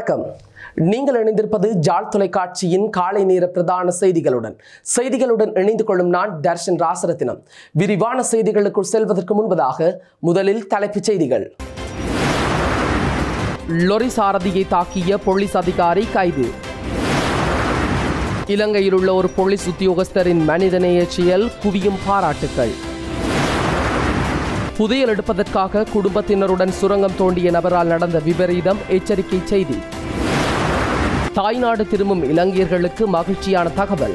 வணக்கம் நீங்கள் இணைந்திருப்பது ஜாழ் தொலைக்காட்சியின் காலை நேர பிரதான செய்திகளுடன் செய்திகளுடன் இணைந்து கொள்ளும் நான் தர்ஷன் ராசரத்தினம் விரிவான செய்திகளுக்குள் செல்வதற்கு முன்பதாக முதலில் தலைப்புச் செய்திகள் லொரி சாரதியை தாக்கிய போலீஸ் அதிகாரி கைது இலங்கையில் உள்ள ஒரு போலீஸ் உத்தியோகஸ்தரின் மனிதநேய செயல் குவியும் பாராட்டுக்கள் புதையல் எடுப்பதற்காக குடும்பத்தினருடன் சுரங்கம் தோண்டிய நபரால் நடந்த விபரீதம் எச்சரிக்கை செய்தி தாய்நாடு திரும்பும் இலங்கையர்களுக்கு மகிழ்ச்சியான தகவல்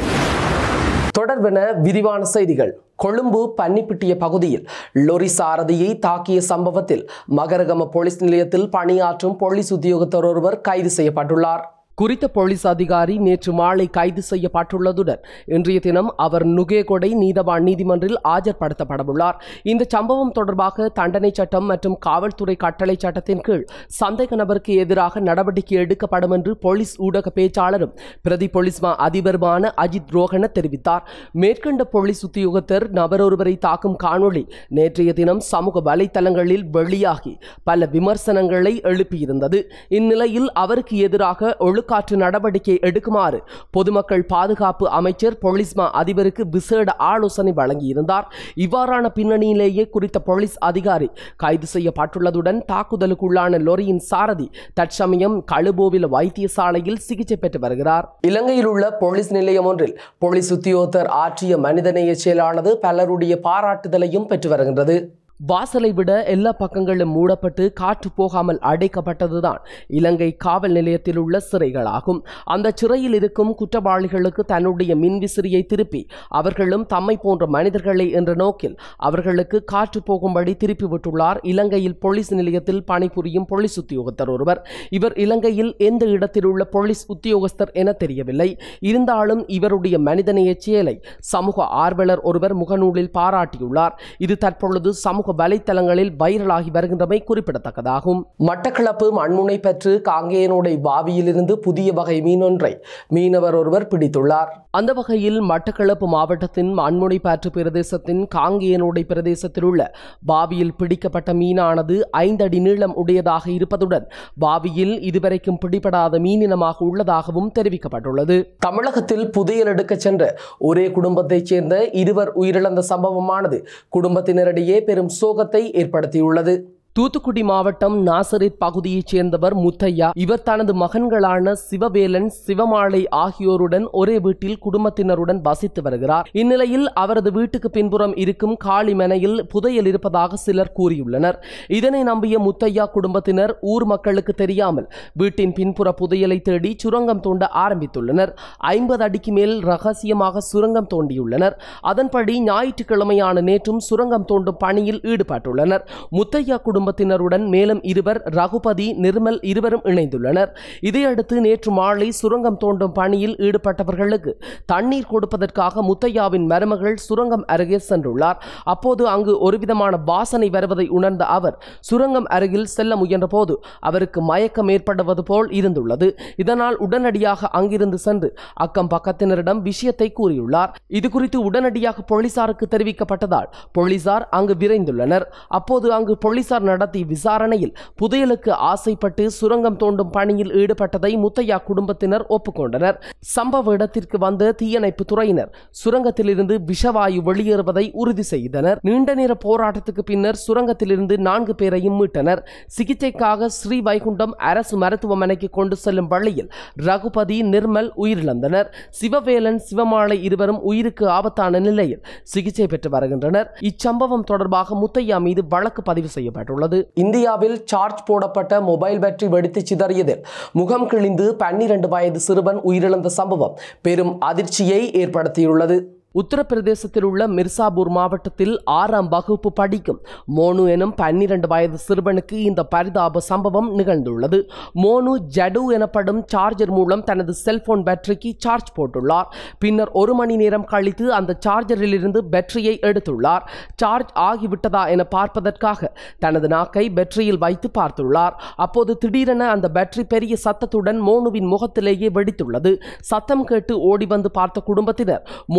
தொடர்பென விரிவான செய்திகள் கொழும்பு பன்னிப்பிட்டிய பகுதியில் லொரி சாரதியை தாக்கிய சம்பவத்தில் மகரகம போலீஸ் நிலையத்தில் பணியாற்றும் போலீஸ் உத்தியோகத்தர் ஒருவர் கைது செய்யப்பட்டுள்ளார் குறித்த போலீஸ் அதிகாரி நேற்று மாலை கைது செய்யப்பட்டுள்ளதுடன் இன்றைய தினம் அவர் நுகேகொடை நீதவான் நீதிமன்றில் ஆஜர்படுத்தப்படவுள்ளார் இந்த சம்பவம் தொடர்பாக தண்டனை சட்டம் மற்றும் காவல்துறை கட்டளை சட்டத்தின் கீழ் சந்தேக நபருக்கு எதிராக நடவடிக்கை எடுக்கப்படும் என்று போலீஸ் ஊடக பேச்சாளரும் பிரதி போலீஸ் மா அதிபருமான அஜித் ரோஹன தெரிவித்தார் மேற்கண்ட போலீஸ் உத்தியோகத்தர் நபரொருவரை தாக்கும் காணொளி நேற்றைய தினம் சமூக வலைத்தளங்களில் வெளியாகி பல விமர்சனங்களை எழுப்பியிருந்தது இந்நிலையில் அவருக்கு எதிராக ஒழுக்காற்று நடவடிக்கை எடுக்குமாறு பொதுமக்கள் பாதுகாப்பு அமைச்சர் போலீஸ் மா அதிபருக்கு விசேட ஆலோசனை வழங்கியிருந்தார் இவ்வாறான பின்னணியிலேயே குறித்த போலீஸ் அதிகாரி கைது செய்யப்பட்டுள்ளதுடன் தாக்குதலுக்குள்ளான லொரியின் சாரதி தற்சமயம் கழுபோவில வைத்தியசாலையில் சிகிச்சை பெற்று வருகிறார் இலங்கையில் உள்ள போலீஸ் நிலையம் ஒன்றில் போலீஸ் உத்தியோகத்தர் ஆற்றிய மனிதநேய செயலானது பலருடைய பாராட்டுதலையும் பெற்று வருகின்றது வாசலை விட எல்லா பக்கங்களும் மூடப்பட்டு காற்று போகாமல் அடைக்கப்பட்டதுதான் இலங்கை காவல் நிலையத்தில் உள்ள சிறைகளாகும் அந்த சிறையில் இருக்கும் குற்றவாளிகளுக்கு தன்னுடைய மின்விசிறியை திருப்பி அவர்களும் தம்மை போன்ற மனிதர்களே என்ற நோக்கில் அவர்களுக்கு காற்று போகும்படி திருப்பி விட்டுள்ளார் இலங்கையில் போலீஸ் நிலையத்தில் பணிபுரியும் போலீஸ் உத்தியோகத்தர் ஒருவர் இவர் இலங்கையில் எந்த இடத்தில் உள்ள போலீஸ் உத்தியோகஸ்தர் என தெரியவில்லை இருந்தாலும் இவருடைய மனிதநேய செயலை சமூக ஆர்வலர் ஒருவர் முகநூலில் பாராட்டியுள்ளார் இது தற்பொழுது சமூக வலைத்தளங்களில் வைரலாகி வருகின்றமை குறிப்பிடத்தக்கதாகும் மட்டக்களப்பு மண்முனை பெற்று காங்கேயனோடை பாவியிலிருந்து புதிய வகை மீனொன்றை மீனவர் ஒருவர் பிடித்துள்ளார் அந்த வகையில் மட்டக்களப்பு மாவட்டத்தின் மண்முனை பாற்று பிரதேசத்தின் காங்கேயனோடை பிரதேசத்தில் உள்ள பாவியில் பிடிக்கப்பட்ட மீனானது ஐந்தடி நீளம் உடையதாக இருப்பதுடன் பாவியில் இதுவரைக்கும் பிடிபடாத மீனினமாக உள்ளதாகவும் தெரிவிக்கப்பட்டுள்ளது தமிழகத்தில் புதையல் எடுக்கச் சென்ற ஒரே குடும்பத்தைச் சேர்ந்த இருவர் உயிரிழந்த சம்பவமானது குடும்பத்தினரிடையே பெரும் சோகத்தை ஏற்படுத்தியுள்ளது தூத்துக்குடி மாவட்டம் நாசரித் பகுதியைச் சேர்ந்தவர் முத்தையா இவர் தனது மகன்களான சிவவேலன் சிவமாலை ஆகியோருடன் ஒரே வீட்டில் குடும்பத்தினருடன் வசித்து வருகிறார் இந்நிலையில் அவரது வீட்டுக்கு பின்புறம் இருக்கும் காளிமனையில் புதையல் இருப்பதாக சிலர் கூறியுள்ளனர் இதனை நம்பிய முத்தையா குடும்பத்தினர் ஊர் மக்களுக்கு தெரியாமல் வீட்டின் பின்புற புதையலை தேடி சுரங்கம் தோண்ட ஆரம்பித்துள்ளனர் ஐம்பது அடிக்கு மேல் ரகசியமாக சுரங்கம் தோண்டியுள்ளனர் அதன்படி ஞாயிற்றுக்கிழமையான நேற்றும் சுரங்கம் தோண்டும் பணியில் ஈடுபட்டுள்ளனர் முத்தையா குடும்பம் குடும்பத்தினருடன் மேலும் இருவர் ரகுபதி நிர்மல் இருவரும் இணைந்துள்ளனர் இதையடுத்து நேற்று மாலை சுரங்கம் தோண்டும் பணியில் ஈடுபட்டவர்களுக்கு தண்ணீர் கொடுப்பதற்காக முத்தையாவின் மருமகள் சுரங்கம் அருகே சென்றுள்ளார் அப்போது அங்கு ஒருவிதமான வாசனை வருவதை உணர்ந்த அவர் சுரங்கம் அருகில் செல்ல முயன்றபோது அவருக்கு மயக்கம் ஏற்படுவது போல் இருந்துள்ளது இதனால் உடனடியாக அங்கிருந்து சென்று அக்கம் பக்கத்தினரிடம் விஷயத்தை கூறியுள்ளார் இது குறித்து உடனடியாக போலீசாருக்கு தெரிவிக்கப்பட்டதால் போலீசார் அங்கு விரைந்துள்ளனர் அப்போது அங்கு போலீசார் நடத்திய விசாரணையில் புதையலுக்கு ஆசைப்பட்டு சுரங்கம் தோண்டும் பணியில் ஈடுபட்டதை முத்தையா குடும்பத்தினர் ஒப்புக்கொண்டனர் சம்பவ இடத்திற்கு வந்த தீயணைப்பு துறையினர் சுரங்கத்திலிருந்து விஷவாயு வெளியேறுவதை உறுதி செய்தனர் நீண்ட நேர போராட்டத்துக்கு பின்னர் சுரங்கத்திலிருந்து நான்கு பேரையும் மீட்டனர் சிகிச்சைக்காக ஸ்ரீ வைகுண்டம் அரசு மருத்துவமனைக்கு கொண்டு செல்லும் வழியில் ரகுபதி நிர்மல் உயிரிழந்தனர் சிவவேலன் சிவமாலை இருவரும் உயிருக்கு ஆபத்தான நிலையில் சிகிச்சை பெற்று வருகின்றனர் இச்சம்பவம் தொடர்பாக முத்தையா மீது வழக்கு பதிவு செய்யப்பட்டுள்ளது இந்தியாவில் சார்ஜ் போடப்பட்ட மொபைல் பேட்டரி வெடித்து சிதறியதில் முகம் கிழிந்து பன்னிரண்டு வயது சிறுவன் உயிரிழந்த சம்பவம் பெரும் அதிர்ச்சியை ஏற்படுத்தியுள்ளது உத்தரப்பிரதேசத்தில் உள்ள மிர்சாபூர் மாவட்டத்தில் ஆறாம் வகுப்பு படிக்கும் மோனு எனும் பன்னிரண்டு வயது சிறுவனுக்கு இந்த பரிதாப சம்பவம் நிகழ்ந்துள்ளது மோனு ஜடு எனப்படும் சார்ஜர் மூலம் தனது செல்போன் பேட்டரிக்கு சார்ஜ் போட்டுள்ளார் பின்னர் ஒரு மணி நேரம் கழித்து அந்த சார்ஜரில் இருந்து பேட்டரியை எடுத்துள்ளார் சார்ஜ் ஆகிவிட்டதா என பார்ப்பதற்காக தனது நாக்கை பேட்டரியில் வைத்து பார்த்துள்ளார் அப்போது திடீரென அந்த பேட்டரி பெரிய சத்தத்துடன் மோனுவின் முகத்திலேயே வெடித்துள்ளது சத்தம் கேட்டு ஓடி வந்து பார்த்த குடும்பத்தினர் மோனு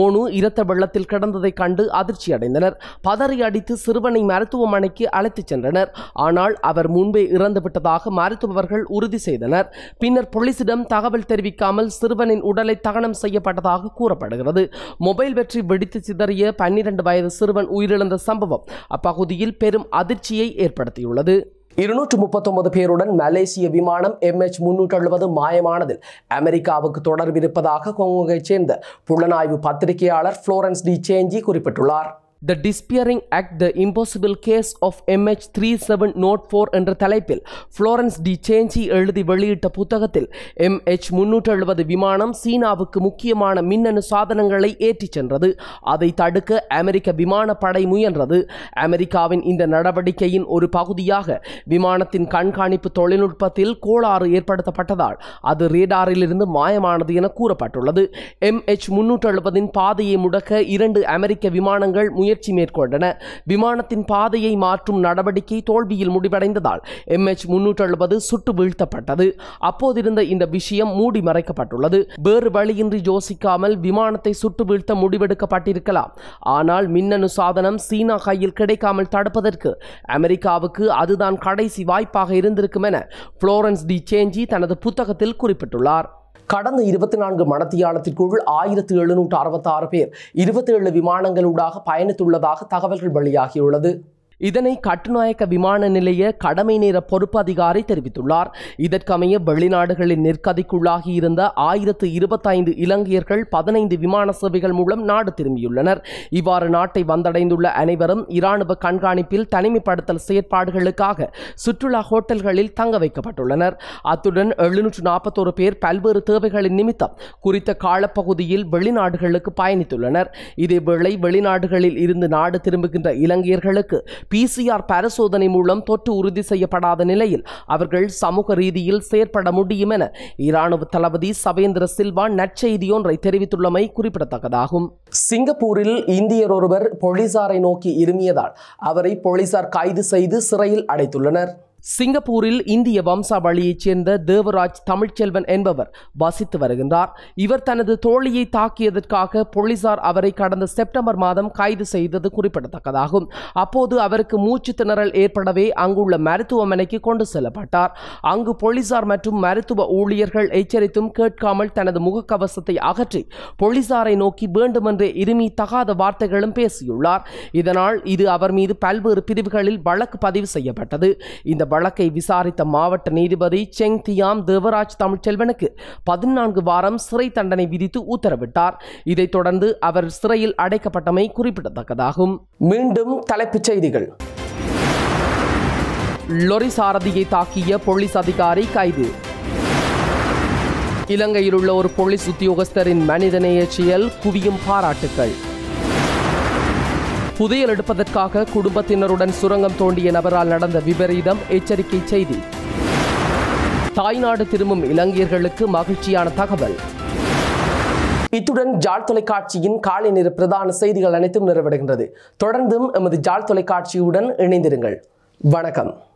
இரத்த வெள்ளத்தில் கிடந்ததை கண்டு அதிர்ச்சி அடைந்தனர் பதறி அடித்து சிறுவனை மருத்துவமனைக்கு அழைத்துச் சென்றனர் ஆனால் அவர் முன்பே இறந்துவிட்டதாக மருத்துவர்கள் உறுதி செய்தனர் பின்னர் போலீசிடம் தகவல் தெரிவிக்காமல் சிறுவனின் உடலை தகனம் செய்யப்பட்டதாக கூறப்படுகிறது மொபைல் வெற்றி வெடித்து சிதறிய பன்னிரண்டு வயது சிறுவன் உயிரிழந்த சம்பவம் அப்பகுதியில் பெரும் அதிர்ச்சியை ஏற்படுத்தியுள்ளது இருநூற்று முப்பத்தொன்பது பேருடன் மலேசிய விமானம் எம்ஹெச் முன்னூற்று எழுபது மாயமானதில் அமெரிக்காவுக்கு தொடர்பிருப்பதாக கொங்கோகைச் சேர்ந்த புலனாய்வு பத்திரிகையாளர் புளோரன்ஸ் டி சேஞ்சி குறிப்பிட்டுள்ளார் the disappearing act the impossible case of MH three seven nought four என்ற தலைப்பில் ஃப்ளோரன்ஸ் டி சேஞ்சி எழுதி வெளியிட்ட புத்தகத்தில் எம்ஹெச் முன்னூற்று எழுபது விமானம் சீனாவுக்கு முக்கியமான மின்னணு சாதனங்களை ஏற்றிச் சென்றது அதை தடுக்க அமெரிக்க விமானப்படை முயன்றது அமெரிக்காவின் இந்த நடவடிக்கையின் ஒரு பகுதியாக விமானத்தின் கண்காணிப்பு தொழில்நுட்பத்தில் கோளாறு ஏற்படுத்தப்பட்டதால் அது ரேடாரிலிருந்து மாயமானது என கூறப்பட்டுள்ளது எம்ஹெச் முன்னூற்று எழுபதின் பாதையை முடக்க இரண்டு அமெரிக்க விமானங்கள் முயற்சி மேற்கொண்டன விமானத்தின் பாதையை மாற்றும் நடவடிக்கை தோல்வியில் முடிவடைந்ததால் எம்ஹெச் முன்னூற்று எழுபது சுட்டு வீழ்த்தப்பட்டது அப்போதிருந்த இந்த விஷயம் மூடி மறைக்கப்பட்டுள்ளது வேறு வழியின்றி யோசிக்காமல் விமானத்தை சுட்டு வீழ்த்த முடிவெடுக்கப்பட்டிருக்கலாம் ஆனால் மின்னணு சாதனம் சீனா கையில் கிடைக்காமல் தடுப்பதற்கு அமெரிக்காவுக்கு அதுதான் கடைசி வாய்ப்பாக இருந்திருக்கும் என புளோரன்ஸ் டி சேஞ்சி தனது புத்தகத்தில் குறிப்பிட்டுள்ளார் கடந்த இருபத்தி நான்கு மணத்தியாலத்திற்குள் ஆயிரத்து எழுநூற்று அறுபத்தாறு பேர் இருபத்தி ஏழு விமானங்களூடாக பயணித்துள்ளதாக தகவல்கள் வெளியாகியுள்ளது இதனை கட்டுநாயக்க விமான நிலைய கடமை நேர பொறுப்பு அதிகாரி தெரிவித்துள்ளார் இதற்கமைய வெளிநாடுகளின் நெற்கதிக்குள்ளாகி இருந்த ஆயிரத்து இருபத்தைந்து இலங்கையர்கள் பதினைந்து விமான சேவைகள் மூலம் நாடு திரும்பியுள்ளனர் இவ்வாறு நாட்டை வந்தடைந்துள்ள அனைவரும் இராணுவ கண்காணிப்பில் தனிமைப்படுத்தல் செயற்பாடுகளுக்காக சுற்றுலா ஹோட்டல்களில் தங்க வைக்கப்பட்டுள்ளனர் அத்துடன் எழுநூற்று நாற்பத்தோரு பேர் பல்வேறு தேவைகளின் நிமித்தம் குறித்த காலப்பகுதியில் வெளிநாடுகளுக்கு பயணித்துள்ளனர் இதேவேளை வெளிநாடுகளில் இருந்து நாடு திரும்புகின்ற இலங்கையர்களுக்கு பிசிஆர் பரிசோதனை மூலம் தொற்று உறுதி செய்யப்படாத நிலையில் அவர்கள் சமூக ரீதியில் செயற்பட முடியும் என இராணுவ தளபதி சவேந்திர சில்வா நற்செய்தியொன்றை தெரிவித்துள்ளமை குறிப்பிடத்தக்கதாகும் சிங்கப்பூரில் இந்தியர் ஒருவர் போலீசாரை நோக்கி இருமியதால் அவரை போலீசார் கைது செய்து சிறையில் அடைத்துள்ளனர் சிங்கப்பூரில் இந்திய வம்சாவளியைச் சேர்ந்த தேவராஜ் தமிழ்ச்செல்வன் என்பவர் வசித்து வருகின்றார் இவர் தனது தோழியை தாக்கியதற்காக போலீசார் அவரை கடந்த செப்டம்பர் மாதம் கைது செய்தது குறிப்பிடத்தக்கதாகும் அப்போது அவருக்கு மூச்சு திணறல் ஏற்படவே அங்குள்ள மருத்துவமனைக்கு கொண்டு செல்லப்பட்டார் அங்கு போலீசார் மற்றும் மருத்துவ ஊழியர்கள் எச்சரித்தும் கேட்காமல் தனது முகக்கவசத்தை அகற்றி போலீசாரை நோக்கி வேண்டுமென்றே இருமி தகாத வார்த்தைகளும் பேசியுள்ளார் இதனால் இது அவர் மீது பல்வேறு பிரிவுகளில் வழக்கு பதிவு செய்யப்பட்டது இந்த வழக்கை விசாரித்த மாவட்ட நீதிபதி செங் தியாம் தேவராஜ் தமிழ்ச்செல்வனுக்கு பதினான்கு வாரம் சிறை தண்டனை விதித்து உத்தரவிட்டார் இதைத் தொடர்ந்து அவர் சிறையில் அடைக்கப்பட்டமை குறிப்பிடத்தக்கதாகும் மீண்டும் தலைப்புச் செய்திகள் லொரி சாரதியை தாக்கிய போலீஸ் அதிகாரி கைது இலங்கையில் உள்ள ஒரு போலீஸ் உத்தியோகஸ்தரின் மனிதநேய செயல் குவியும் பாராட்டுக்கள் புதையல் எடுப்பதற்காக குடும்பத்தினருடன் சுரங்கம் தோண்டிய நபரால் நடந்த விபரீதம் எச்சரிக்கை செய்தி தாய்நாடு திரும்பும் இலங்கையர்களுக்கு மகிழ்ச்சியான தகவல் இத்துடன் ஜாழ் தொலைக்காட்சியின் காலை நேர பிரதான செய்திகள் அனைத்தும் நிறைவடைகின்றது தொடர்ந்தும் எமது ஜாழ் தொலைக்காட்சியுடன் இணைந்திருங்கள் வணக்கம்